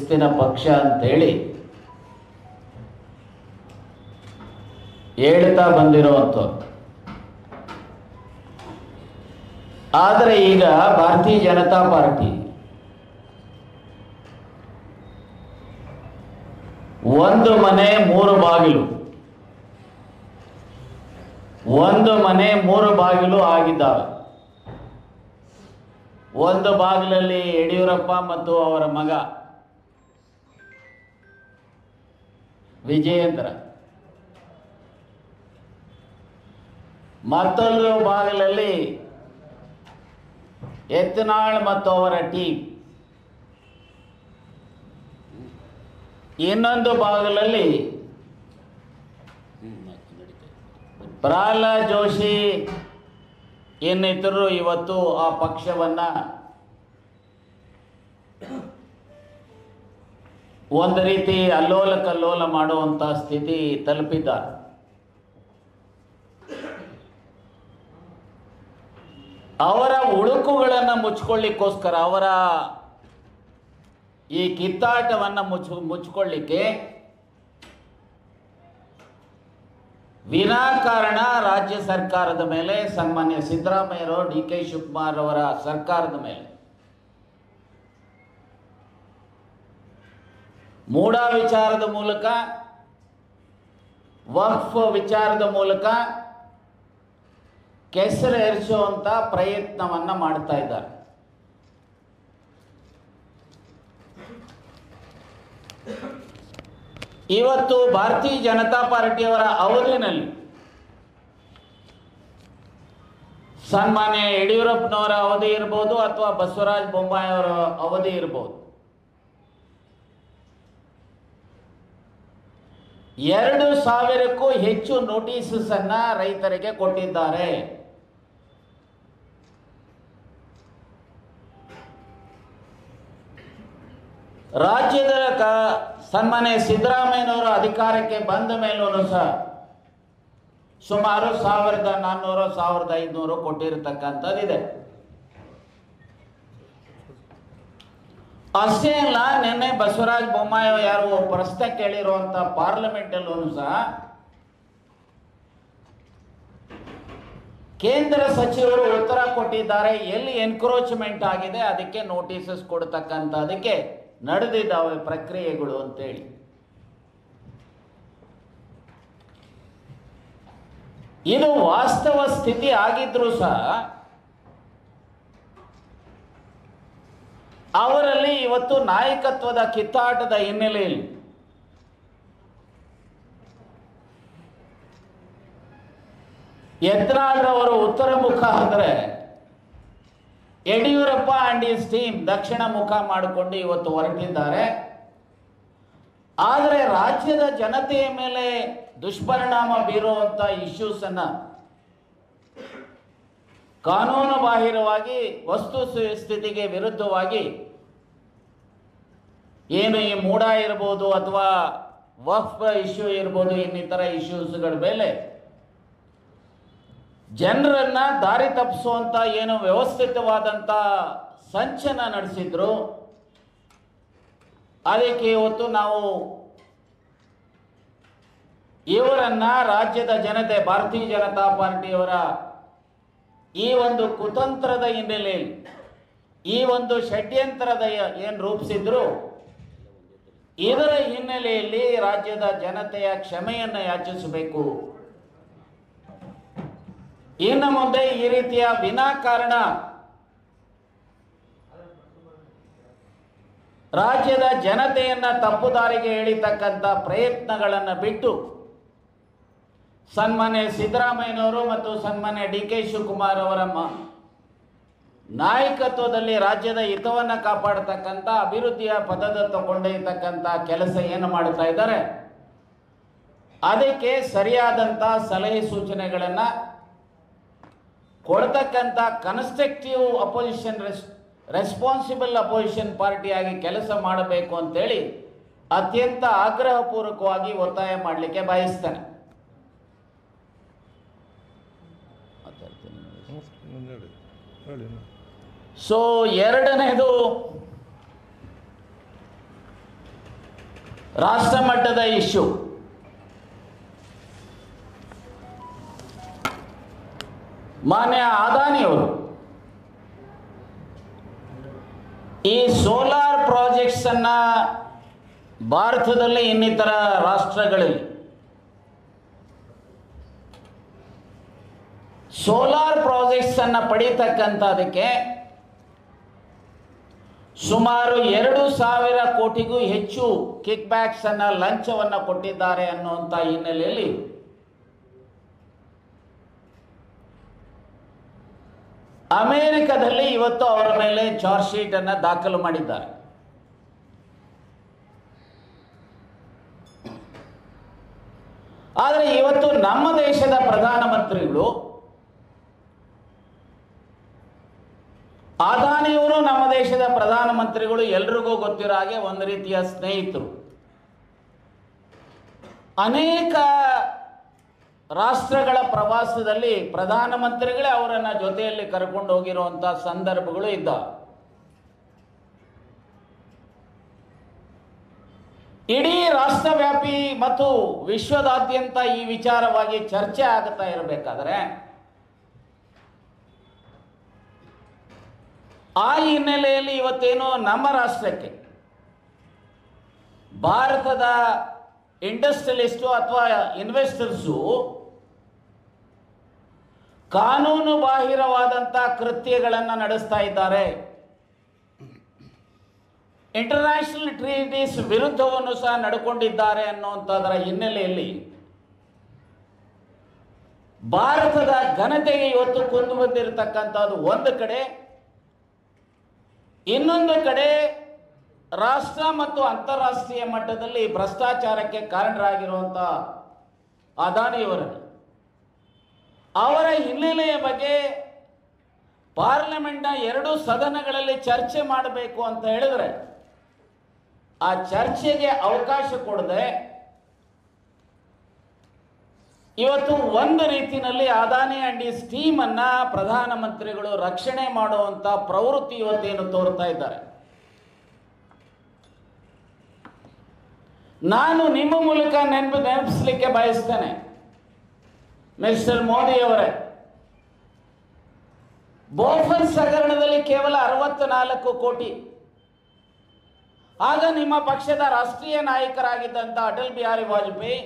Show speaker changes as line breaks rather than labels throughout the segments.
ಶಿಸ್ತಿನ ಪಕ್ಷ ಅಂತೇಳಿ ಹೇಳ್ತಾ ಬಂದಿರೋವಂಥದ್ದು ಆದರೆ ಈಗ ಭಾರತೀಯ ಜನತಾ ಪಾರ್ಟಿ ಒಂದು ಮನೆ ಮೂರು ಬಾಗಿಲು ಒಂದು ಮನೆ ಮೂರು ಬಾಗಿಲು ಆಗಿದ್ದಾವೆ ಒಂದು ಬಾಗಿಲಲ್ಲಿ ಯಡಿಯೂರಪ್ಪ ಮತ್ತು ಅವರ ಮಗ ವಿಜಯೇಂದ್ರ ಮತ್ತೊಂದು ಬಾಗಿಲಲ್ಲಿ ಯತ್ನಾಳ್ ಮತ್ತು ಅವರ ಟೀಮ್ ಇನ್ನೊಂದು ಬಾಗಿಲಲ್ಲಿ ಪ್ರಹ್ಲಾದ್ ಜೋಶಿ ಇನ್ನಿತರರು ಇವತ್ತು ಆ ಪಕ್ಷವನ್ನ ಒಂದು ರೀತಿ ಅಲ್ಲೋಲ ಕಲ್ಲೋಲ ಮಾಡುವಂತ ಸ್ಥಿತಿ ತಲುಪಿದ್ದಾರೆ ಅವರ ಉಳುಕುಗಳನ್ನು ಮುಚ್ಕೊಳ್ಳಿಕ್ಕೋಸ್ಕರ ಅವರ ಈ ಕಿತ್ತಾಟವನ್ನು ಮುಚ್ಚ ಮುಚ್ಕೊಳ್ಳಿಕ್ಕೆ ವಿನಾಕಾರಣ ರಾಜ್ಯ ಸರ್ಕಾರದ ಮೇಲೆ ಸನ್ಮಾನ್ಯ ಸಿದ್ದರಾಮಯ್ಯರವರು ಡಿ ಕೆ ಶಿವಕುಮಾರ್ ಅವರ ಸರ್ಕಾರದ ಮೇಲೆ ಮೂಢ ವಿಚಾರದ ಮೂಲಕ ವಕ್ಫ್ ವಿಚಾರದ ಮೂಲಕ ಕೆಸರು ಎರಿಸುವಂತ ಪ್ರಯತ್ನವನ್ನ ಮಾಡ್ತಾ ಇದ್ದಾರೆ ಇವತ್ತು ಭಾರತೀಯ ಜನತಾ ಪಾರ್ಟಿಯವರ ಅವಧಿನಲ್ಲಿ ಸನ್ಮಾನ್ಯ ಯಡಿಯೂರಪ್ಪನವರ ಅವಧಿ ಇರ್ಬೋದು ಅಥವಾ ಬಸವರಾಜ ಬೊಮ್ಮಾಯಿ ಅವರ ಅವಧಿ ಇರ್ಬೋದು ಎರಡು ಸಾವಿರಕ್ಕೂ ಹೆಚ್ಚು ನೋಟಿಸಸ್ ಅನ್ನ ರೈತರಿಗೆ ಕೊಟ್ಟಿದ್ದಾರೆ ರಾಜ್ಯದ ಕ ಸನ್ಮಾನ್ಯ ಸಿದ್ದರಾಮಯ್ಯನವರು ಅಧಿಕಾರಕ್ಕೆ ಬಂದ ಮೇಲೂ ಸಹ ಸುಮಾರು ಸಾವಿರದ ನಾನ್ನೂರು ಸಾವಿರದ ಐದುನೂರು ಕೊಟ್ಟಿರತಕ್ಕಂಥದ್ದಿದೆ ಅಷ್ಟೇ ಅಲ್ಲ ನಿನ್ನೆ ಬಸವರಾಜ ಬೊಮ್ಮಾಯಿ ಯಾರು ಪ್ರಶ್ನೆ ಕೇಳಿರುವಂತ ಪಾರ್ಲಿಮೆಂಟ್ ಅಲ್ಲೂ ಸಹ ಕೇಂದ್ರ ಸಚಿವರು ಉತ್ತರ ಕೊಟ್ಟಿದ್ದಾರೆ ಎಲ್ಲಿ ಎನ್ಕ್ರೋಚ್ಮೆಂಟ್ ಆಗಿದೆ ಅದಕ್ಕೆ ನೋಟಿಸಸ್ ಕೊಡ್ತಕ್ಕಂಥ ಅದಕ್ಕೆ ನಡೆದಿದ್ದಾವೆ ಪ್ರಕ್ರಿಯೆಗಳು ಅಂತೇಳಿ ಇದು ವಾಸ್ತವ ಸ್ಥಿತಿ ಆಗಿದ್ರೂ ಸಹ ಅವರಲ್ಲಿ ಇವತ್ತು ನಾಯಕತ್ವದ ಕಿತ್ತಾಟದ ಹಿನ್ನೆಲೆಯಲ್ಲಿ ಯತ್ನಾಳ್ರವರು ಉತ್ತರ ಮುಖ ಅಂದರೆ ಯಡಿಯೂರಪ್ಪ ಅಂಡ್ ಈಸ್ ಟೀಮ್ ದಕ್ಷಿಣ ಮುಖ ಮಾಡಿಕೊಂಡು ಇವತ್ತು ಹೊರಟಿದ್ದಾರೆ ಆದರೆ ರಾಜ್ಯದ ಜನತೆಯ ಮೇಲೆ ದುಷ್ಪರಿಣಾಮ ಬೀರುವಂತ ಇಶ್ಯೂಸ್ ಅನ್ನ ಕಾನೂನು ಬಾಹಿರವಾಗಿ ವಸ್ತು ಸ್ಥಿತಿಗೆ ವಿರುದ್ಧವಾಗಿ ಏನು ಈ ಮೂಡ ಇರ್ಬೋದು ಅಥವಾ ವಕ್ಫ್ ಇಶ್ಯೂ ಇರ್ಬೋದು ಇನ್ನಿತರ ಇಶ್ಯೂಸ್ಗಳ ಮೇಲೆ ಜನರನ್ನ ದಾರಿ ತಪ್ಪಿಸುವಂತ ಏನು ವ್ಯವಸ್ಥಿತವಾದಂತ ಸಂಚನ ನಡೆಸಿದ್ರು ಅದಕ್ಕೆ ಇವತ್ತು ನಾವು ಇವರನ್ನ ರಾಜ್ಯದ ಜನತೆ ಭಾರತೀಯ ಜನತಾ ಪಾರ್ಟಿಯವರ ಈ ಒಂದು ಕುತಂತ್ರದ ಹಿನ್ನೆಲೆಯಲ್ಲಿ ಈ ಒಂದು ಷಡ್ಯಂತ್ರದ ಏನು ರೂಪಿಸಿದ್ರು ಇದರ ಹಿನ್ನೆಲೆಯಲ್ಲಿ ರಾಜ್ಯದ ಜನತೆಯ ಕ್ಷಮೆಯನ್ನು ಯಾಚಿಸಬೇಕು ಇನ್ನು ಮುಂದೆ ಈ ರೀತಿಯ ವಿನಾಕಾರಣ ರಾಜ್ಯದ ಜನತೆಯನ್ನ ತಪ್ಪು ದಾರಿಗೆ ಎಳಿತಕ್ಕಂಥ ಪ್ರಯತ್ನಗಳನ್ನು ಬಿಟ್ಟು ಸನ್ಮಾನ್ಯ ಸಿದ್ದರಾಮಯ್ಯನವರು ಮತ್ತು ಸನ್ಮಾನ್ಯ ಡಿ ಕೆ ಶಿವಕುಮಾರ್ ಅವರ ಮ- ನಾಯಕತ್ವದಲ್ಲಿ ರಾಜ್ಯದ ಹಿತವನ್ನು ಕಾಪಾಡತಕ್ಕಂಥ ಅಭಿವೃದ್ಧಿಯ ಪದದತ್ತ ಕೊಂಡೊಯ್ಯತಕ್ಕಂಥ ಕೆಲಸ ಏನು ಮಾಡ್ತಾ ಇದ್ದಾರೆ ಅದಕ್ಕೆ ಸರಿಯಾದಂಥ ಸಲಹೆ ಸೂಚನೆಗಳನ್ನು ಕೊಡ್ತಕ್ಕಂಥ constructive opposition res responsible opposition ಪಾರ್ಟಿಯಾಗಿ ಕೆಲಸ ಮಾಡಬೇಕು ಅಂತೇಳಿ ಅತ್ಯಂತ ಆಗ್ರಹಪೂರ್ವಕವಾಗಿ ಒತ್ತಾಯ ಮಾಡಲಿಕ್ಕೆ ಬಯಸ್ತೇನೆ
ಹೇಳಿ ಹೇಳಿ
ಸೊ ಎರಡನೇದು ರಾಷ್ಟ್ರ ಮಟ್ಟದ ಇಶ್ಯೂ ಮಾನ್ಯ ಅದಾನಿಯವರು ಈ ಸೋಲಾರ್ ಪ್ರಾಜೆಕ್ಟ್ಸ್ ಅನ್ನ ಭಾರತದಲ್ಲಿ ಇನ್ನಿತರ ರಾಷ್ಟ್ರಗಳಲ್ಲಿ ಸೋಲಾರ್ ಪ್ರಾಜೆಕ್ಟ್ಸ್ ಅನ್ನ ಪಡೀತಕ್ಕಂಥದಕ್ಕೆ ಸುಮಾರು ಎರಡು ಸಾವಿರ ಕೋಟಿಗೂ ಹೆಚ್ಚು ಕಿಕ್ ಬ್ಯಾಕ್ಸ್ ಅನ್ನ ಲಂಚವನ್ನ ಕೊಟ್ಟಿದ್ದಾರೆ ಅನ್ನುವಂಥ ಹಿನ್ನೆಲೆಯಲ್ಲಿ ಅಮೆರಿಕದಲ್ಲಿ ಇವತ್ತು ಅವರ ಮೇಲೆ ಚಾರ್ಜ್ ಶೀಟ್ ಅನ್ನ ದಾಖಲು ಮಾಡಿದ್ದಾರೆ ಆದರೆ ಇವತ್ತು ನಮ್ಮ ದೇಶದ ಪ್ರಧಾನಮಂತ್ರಿಗಳು ಅದಾನಿಯವರು ನಮ್ಮ ದೇಶದ ಪ್ರಧಾನಮಂತ್ರಿಗಳು ಎಲ್ರಿಗೂ ಗೊತ್ತಿರೋ ಹಾಗೆ ಒಂದು ರೀತಿಯ ಸ್ನೇಹಿತರು ಅನೇಕ ರಾಷ್ಟ್ರಗಳ ಪ್ರವಾಸದಲ್ಲಿ ಪ್ರಧಾನಮಂತ್ರಿಗಳೇ ಅವರನ್ನ ಜೊತೆಯಲ್ಲಿ ಕರ್ಕೊಂಡು ಹೋಗಿರುವಂತಹ ಸಂದರ್ಭಗಳು ಇದ್ದಾವೆ ಇಡೀ ರಾಷ್ಟ್ರವ್ಯಾಪಿ ಮತ್ತು ವಿಶ್ವದಾದ್ಯಂತ ಈ ವಿಚಾರವಾಗಿ ಚರ್ಚೆ ಆಗುತ್ತಾ ಇರಬೇಕಾದ್ರೆ ಆ ಹಿನ್ನೆಲೆಯಲ್ಲಿ ಇವತ್ತೇನು ನಮ್ಮ ರಾಷ್ಟ್ರಕ್ಕೆ ಭಾರತದ ಇಂಡಸ್ಟ್ರಿಯಲಿಸ್ಟು ಅಥವಾ ಇನ್ವೆಸ್ಟರ್ಸು ಕಾನೂನು ಬಾಹಿರವಾದಂಥ ಕೃತ್ಯಗಳನ್ನು ನಡೆಸ್ತಾ ಇದ್ದಾರೆ ಇಂಟರ್ನ್ಯಾಷನಲ್ ಟ್ರೀಟೀಸ್ ವಿರುದ್ಧವನ್ನು ಸಹ ನಡ್ಕೊಂಡಿದ್ದಾರೆ ಅನ್ನುವಂಥದ್ರ ಹಿನ್ನೆಲೆಯಲ್ಲಿ ಭಾರತದ ಘನತೆಗೆ ಇವತ್ತು ಕುಂದು ಬಂದಿರತಕ್ಕಂಥದ್ದು ಒಂದು ಕಡೆ ಇನ್ನೊಂದು ಕಡೆ ರಾಷ್ಟ್ರ ಮತ್ತು ಅಂತಾರಾಷ್ಟ್ರೀಯ ಮಟ್ಟದಲ್ಲಿ ಭ್ರಷ್ಟಾಚಾರಕ್ಕೆ ಕಾರಣರಾಗಿರುವಂಥ ಅದಾನಿಯವರನ್ನು ಅವರ ಹಿನ್ನೆಲೆಯ ಬಗ್ಗೆ ಪಾರ್ಲಿಮೆಂಟ್ನ ಎರಡು ಸದನಗಳಲ್ಲಿ ಚರ್ಚೆ ಮಾಡಬೇಕು ಅಂತ ಹೇಳಿದ್ರೆ ಆ ಚರ್ಚೆಗೆ ಅವಕಾಶ ಕೊಡದೆ ಇವತ್ತು ಒಂದು ರೀತಿಯಲ್ಲಿ ಅದಾನಿ ಅಂಡ್ ಈ ಸ್ಟೀಮ್ ಅನ್ನ ಪ್ರಧಾನಮಂತ್ರಿಗಳು ರಕ್ಷಣೆ ಮಾಡುವಂತ ಪ್ರವೃತ್ತಿ ಇವತ್ತೇನು ತೋರ್ತಾ ಇದ್ದಾರೆ ನಾನು ನಿಮ್ಮ ಮೂಲಕ ನೆನಪು ನೆನಪಿಸ್ಲಿಕ್ಕೆ ಬಯಸ್ತೇನೆ ಮಿಸ್ಟರ್ ಮೋದಿ ಅವರೇ ಬೋಫರ್ಸ್ ಹಗರಣದಲ್ಲಿ ಕೇವಲ ಅರವತ್ನಾಲ್ಕು ಕೋಟಿ ಆಗ ನಿಮ್ಮ ಪಕ್ಷದ ರಾಷ್ಟ್ರೀಯ ನಾಯಕರಾಗಿದ್ದಂಥ ಅಟಲ್ ಬಿಹಾರಿ ವಾಜಪೇಯಿ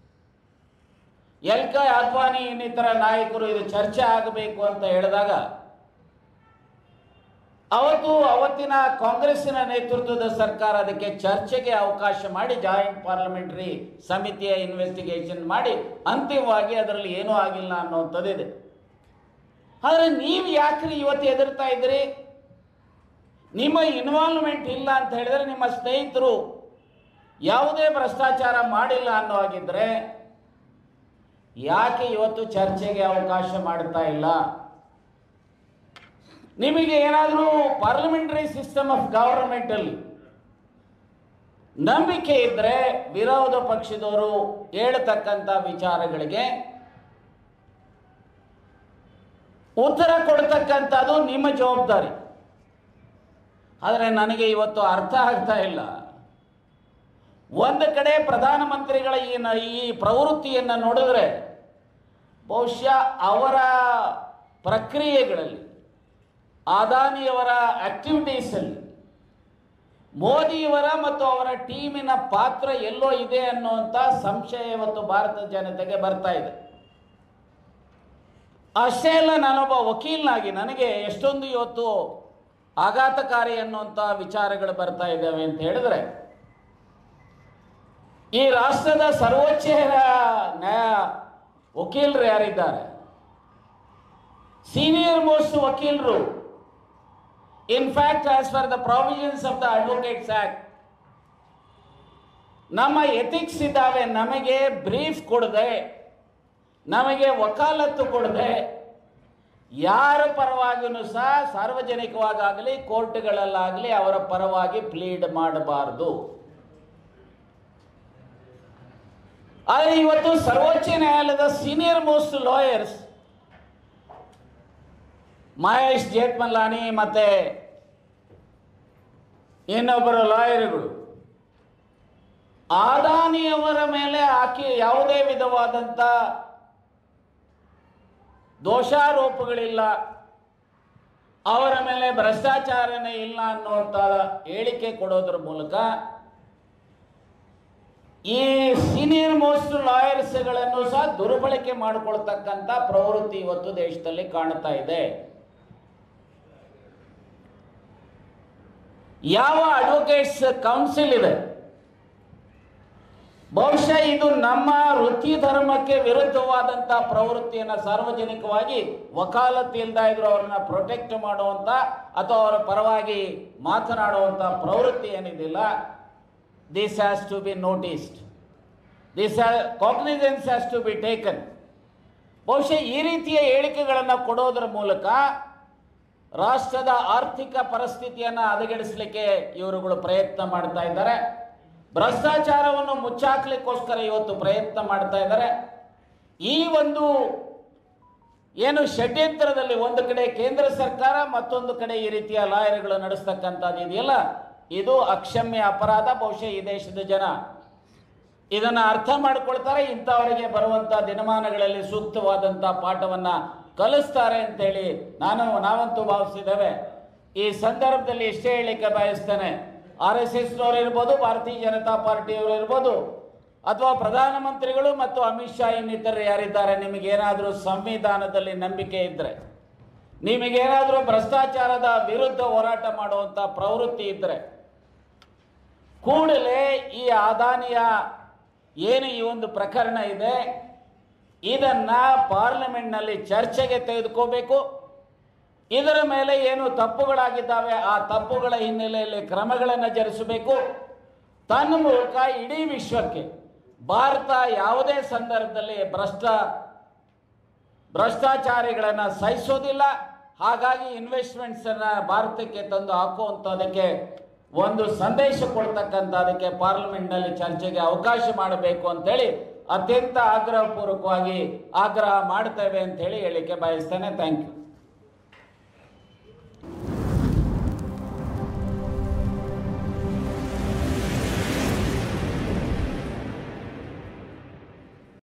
ಎಲ್ ಕೆ ಅದ್ವಾನಿ ಇನ್ನಿತರ ನಾಯಕರು ಇದು ಚರ್ಚೆ ಆಗಬೇಕು ಅಂತ ಹೇಳಿದಾಗ ಅವತ್ತು ಅವತ್ತಿನ ಕಾಂಗ್ರೆಸ್ಸಿನ ನೇತೃತ್ವದ ಸರ್ಕಾರ ಅದಕ್ಕೆ ಚರ್ಚೆಗೆ ಅವಕಾಶ ಮಾಡಿ ಜಾಯಿಂಟ್ ಪಾರ್ಲಿಮೆಂಟರಿ ಸಮಿತಿಯ ಇನ್ವೆಸ್ಟಿಗೇಷನ್ ಮಾಡಿ ಅಂತಿಮವಾಗಿ ಅದರಲ್ಲಿ ಏನೂ ಆಗಿಲ್ಲ ಅನ್ನುವಂಥದ್ದಿದೆ ಆದರೆ ನೀವು ಯಾಕ್ರಿ ಇವತ್ತು ಎದುರ್ತಾ ಇದ್ದೀರಿ ನಿಮ್ಮ ಇನ್ವಾಲ್ವ್ಮೆಂಟ್ ಇಲ್ಲ ಅಂತ ಹೇಳಿದ್ರೆ ನಿಮ್ಮ ಸ್ನೇಹಿತರು ಯಾವುದೇ ಭ್ರಷ್ಟಾಚಾರ ಮಾಡಿಲ್ಲ ಅನ್ನೋ ಹಾಗಿದ್ರೆ ಯಾಕೆ ಇವತ್ತು ಚರ್ಚೆಗೆ ಅವಕಾಶ ಮಾಡ್ತಾ ಇಲ್ಲ ನಿಮಗೆ ಏನಾದರೂ ಪಾರ್ಲಿಮೆಂಟರಿ ಸಿಸ್ಟಮ್ ಆಫ್ ಗವರ್ಮೆಂಟ್ ಅಲ್ಲಿ ನಂಬಿಕೆ ಇದ್ರೆ ವಿರೋಧ ಪಕ್ಷದವರು ಹೇಳ್ತಕ್ಕಂಥ ವಿಚಾರಗಳಿಗೆ ಉತ್ತರ ಕೊಡ್ತಕ್ಕಂಥದ್ದು ನಿಮ್ಮ ಜವಾಬ್ದಾರಿ ಆದರೆ ನನಗೆ ಇವತ್ತು ಅರ್ಥ ಆಗ್ತಾ ಇಲ್ಲ ಒಂದು ಕಡೆ ಪ್ರಧಾನಮಂತ್ರಿಗಳ ಈ ನ- ಈ ಪ್ರವೃತ್ತಿಯನ್ನು ನೋಡಿದ್ರೆ ಬಹುಶಃ ಅವರ ಪ್ರಕ್ರಿಯೆಗಳಲ್ಲಿ ಅದಾನಿಯವರ ಆಕ್ಟಿವಿಟೀಸಲ್ಲಿ ಮೋದಿಯವರ ಮತ್ತು ಅವರ ಟೀಮಿನ ಪಾತ್ರ ಎಲ್ಲೋ ಇದೆ ಅನ್ನುವಂಥ ಸಂಶಯ ಇವತ್ತು ಭಾರತದ ಜನತೆಗೆ ಬರ್ತಾ ಇದೆ ಅಷ್ಟೇ ಅಲ್ಲ ನಾನೊಬ್ಬ ವಕೀಲನಾಗಿ ನನಗೆ ಎಷ್ಟೊಂದು ಇವತ್ತು ಆಘಾತಕಾರಿ ಅನ್ನುವಂಥ ವಿಚಾರಗಳು ಬರ್ತಾ ಇದ್ದಾವೆ ಅಂತ ಹೇಳಿದ್ರೆ ಈ ರಾಷ್ಟ್ರದ ಸರ್ವೋಚ್ಚ ನ್ಯಾಯ ವಕೀಲರು ಯಾರಿದ್ದಾರೆ ಸೀನಿಯರ್ ಮೋಸ್ಟ್ ವಕೀಲರು in fact as far the provisions of the advocates act ನಮ್ಮ ಎಥಿಕ್ಸ್ ಇದ್ದಾವೆ ನಮಗೆ ಬ್ರೀಫ್ ಕೊಡದೆ ನಮಗೆ ವಕಾಲತ್ತು ಕೊಡದೆ ಯಾರ ಪರವಾಗಿಯೂ ಸಹ ಸಾರ್ವಜನಿಕವಾಗಲಿ ಕೋರ್ಟ್ಗಳಲ್ಲಾಗಲಿ ಅವರ ಪರವಾಗಿ ಪ್ಲೀಡ್ ಮಾಡಬಾರದು ಆದರೆ ಇವತ್ತು ಸರ್ವೋಚ್ಚ ನ್ಯಾಯಾಲಯದ senior most lawyers Mahesh Jethmalani ಮತ್ತೆ ಇನ್ನೊಬ್ಬರು ಲಾಯರ್ಗಳು ಆದಾನಿಯವರ ಮೇಲೆ ಆಕೆ ಯಾವುದೇ ವಿಧವಾದಂಥ ದೋಷಾರೋಪಗಳಿಲ್ಲ ಅವರ ಮೇಲೆ ಭ್ರಷ್ಟಾಚಾರನೇ ಇಲ್ಲ ಅನ್ನುವಂಥ ಹೇಳಿಕೆ ಕೊಡೋದ್ರ ಮೂಲಕ ಈ ಸೀನಿಯರ್ ಮೋಸ್ಟ್ ಲಾಯರ್ಸ್ಗಳನ್ನು ಸಹ ದುರ್ಬಳಕೆ ಮಾಡಿಕೊಳ್ತಕ್ಕಂಥ ಪ್ರವೃತ್ತಿ ಇವತ್ತು ದೇಶದಲ್ಲಿ ಕಾಣ್ತಾ ಇದೆ ಯಾವ ಅಡ್ವೊಕೇಟ್ಸ್ ಕೌನ್ಸಿಲ್ ಇದೆ ಬಹುಶಃ ಇದು ನಮ್ಮ ವೃತ್ತಿ ಧರ್ಮಕ್ಕೆ ವಿರುದ್ಧವಾದಂಥ ಪ್ರವೃತ್ತಿಯನ್ನು ಸಾರ್ವಜನಿಕವಾಗಿ ವಕಾಲತ್ತು ಇಲ್ದ ಇದ್ರು ಅವ್ರನ್ನ ಪ್ರೊಟೆಕ್ಟ್ ಮಾಡುವಂಥ ಅಥವಾ ಅವರ ಪರವಾಗಿ ಮಾತನಾಡುವಂಥ ಪ್ರವೃತ್ತಿ ಏನಿದಿಲ್ಲ this has to be noticed this cognizance has to be taken ಬಹುಶಃ ಈ ರೀತಿಯ ಹೇಳಿಕೆಗಳನ್ನು ಕೊಡೋದರ ಮೂಲಕ ರಾಷ್ಟ್ರದ ಆರ್ಥಿಕ ಪರಿಸ್ಥಿತಿಯನ್ನು ಹದಗೆಡಿಸಲಿಕ್ಕೆ ಇವರುಗಳು ಪ್ರಯತ್ನ ಮಾಡ್ತಾ ಇದ್ದಾರೆ ಭ್ರಷ್ಟಾಚಾರವನ್ನು ಮುಚ್ಚಾಕ್ಲಿಕ್ಕೋಸ್ಕರ ಇವತ್ತು ಪ್ರಯತ್ನ ಮಾಡ್ತಾ ಇದ್ದಾರೆ ಈ ಒಂದು ಏನು ಷಡ್ಯಂತ್ರದಲ್ಲಿ ಒಂದು ಕಡೆ ಕೇಂದ್ರ ಸರ್ಕಾರ ಮತ್ತೊಂದು ಕಡೆ ಈ ರೀತಿಯ ಲಾಯರ್ಗಳು ನಡೆಸ್ತಕ್ಕಂಥದ್ದು ಇದೆಯಲ್ಲ ಇದು ಅಕ್ಷಮ್ಯ ಅಪರಾಧ ಬಹುಶಃ ಈ ದೇಶದ ಜನ ಇದನ್ನು ಅರ್ಥ ಮಾಡ್ಕೊಳ್ತಾರೆ ಇಂಥವರಿಗೆ ಬರುವಂಥ ದಿನಮಾನಗಳಲ್ಲಿ ಸೂಕ್ತವಾದಂಥ ಪಾಠವನ್ನು ಕಲಿಸ್ತಾರೆ ಅಂತೇಳಿ ನಾನು ನಾವಂತೂ ಭಾವಿಸಿದ್ದೇವೆ ಈ ಸಂದರ್ಭದಲ್ಲಿ ಇಷ್ಟೇ ಹೇಳಲಿಕ್ಕೆ ಬಯಸ್ತೇನೆ ಆರ್ ಎಸ್ ಎಸ್ನವರು ಇರ್ಬೋದು ಭಾರತೀಯ ಜನತಾ ಪಾರ್ಟಿಯವರು ಇರ್ಬೋದು ಅಥವಾ ಪ್ರಧಾನಮಂತ್ರಿಗಳು ಮತ್ತು ಅಮಿತ್ ಶಾ ಇನ್ನಿತರರು ಯಾರಿದ್ದಾರೆ ನಿಮಗೇನಾದರೂ ಸಂವಿಧಾನದಲ್ಲಿ ನಂಬಿಕೆ ಇದ್ದರೆ ನಿಮಗೇನಾದರೂ ಭ್ರಷ್ಟಾಚಾರದ ವಿರುದ್ಧ ಹೋರಾಟ ಮಾಡುವಂಥ ಪ್ರವೃತ್ತಿ ಇದ್ದರೆ ಕೂಡಲೇ ಈ ಅದಾನಿಯ ಏನು ಈ ಒಂದು ಪ್ರಕರಣ ಇದೆ ಇದನ್ನ ಪಾರ್ಲಿಮೆಂಟ್ನಲ್ಲಿ ಚರ್ಚೆಗೆ ತೆಗೆದುಕೋಬೇಕು ಇದರ ಮೇಲೆ ಏನು ತಪ್ಪುಗಳಾಗಿದ್ದಾವೆ ಆ ತಪ್ಪುಗಳ ಹಿನ್ನೆಲೆಯಲ್ಲಿ ಕ್ರಮಗಳನ್ನು ಜರುಗಿಸಬೇಕು ತನ್ನ ಮೂಲಕ ಇಡೀ ವಿಶ್ವಕ್ಕೆ ಭಾರತ ಯಾವುದೇ ಸಂದರ್ಭದಲ್ಲಿ ಭ್ರಷ್ಟ ಭ್ರಷ್ಟಾಚಾರಿಗಳನ್ನು ಸಹಿಸೋದಿಲ್ಲ ಹಾಗಾಗಿ ಇನ್ವೆಸ್ಟ್ಮೆಂಟ್ಸನ್ನು ಭಾರತಕ್ಕೆ ತಂದು ಹಾಕುವಂಥದಕ್ಕೆ ಒಂದು ಸಂದೇಶ ಕೊಡ್ತಕ್ಕಂಥದಕ್ಕೆ ಪಾರ್ಲಿಮೆಂಟ್ನಲ್ಲಿ ಚರ್ಚೆಗೆ ಅವಕಾಶ ಮಾಡಬೇಕು ಅಂತೇಳಿ ಅತ್ಯಂತ ಆಗ್ರಹಪೂರ್ವಕವಾಗಿ ಆಗ್ರಹ ಮಾಡ್ತೇವೆ ಅಂತ ಹೇಳಿ ಹೇಳಿಕೆ ಬಯಸ್ತೇನೆ ಥ್ಯಾಂಕ್ ಯು